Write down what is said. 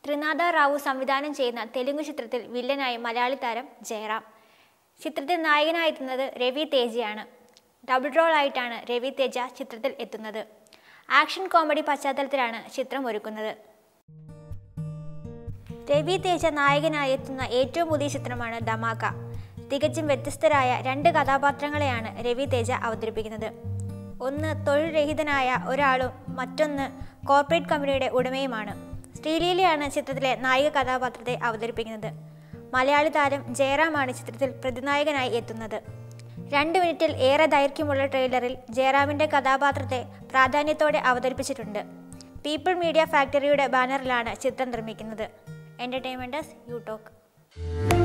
ത്രിനാഥ റാവു സംവിധാനം ചെയ്യുന്ന തെലുങ്ക് ചിത്രത്തിൽ വില്ലനായി മലയാളി താരം ജയറാം ചിത്രത്തിൽ നായകനായെത്തുന്നത് രവി തേജയാണ് ഡബിൾ റോൾ ആയിട്ടാണ് രവി തേജ ചിത്രത്തിൽ എത്തുന്നത് ആക്ഷൻ കോമഡി പശ്ചാത്തലത്തിലാണ് ചിത്രം ഒരുക്കുന്നത് രവി തേജ നായകനായി എത്തുന്ന ഏറ്റവും പുതിയ ചിത്രമാണ് ധമാക്ക തികച്ചും വ്യത്യസ്തരായ രണ്ട് കഥാപാത്രങ്ങളെയാണ് രവി തേജ അവതരിപ്പിക്കുന്നത് ഒന്ന് തൊഴിൽ രഹിതനായ ഒരാളും മറ്റൊന്ന് കോർപ്പറേറ്റ് കമ്പനിയുടെ ഉടമയുമാണ് ശ്രീലീലയാണ് ചിത്രത്തിലെ നായിക കഥാപാത്രത്തെ അവതരിപ്പിക്കുന്നത് മലയാളി താരം ജയറാമാണ് ചിത്രത്തിൽ പ്രതിനായകനായി എത്തുന്നത് രണ്ട് മിനിറ്റിൽ ഏറെ ദൈർഘ്യമുള്ള ട്രെയിലറിൽ ജയറാമിൻ്റെ കഥാപാത്രത്തെ പ്രാധാന്യത്തോടെ അവതരിപ്പിച്ചിട്ടുണ്ട് പീപ്പിൾ മീഡിയ ഫാക്ടറിയുടെ ബാനറിലാണ് ചിത്രം നിർമ്മിക്കുന്നത് എൻ്റർടൈൻമെൻറ്റസ് യു ടോക്ക്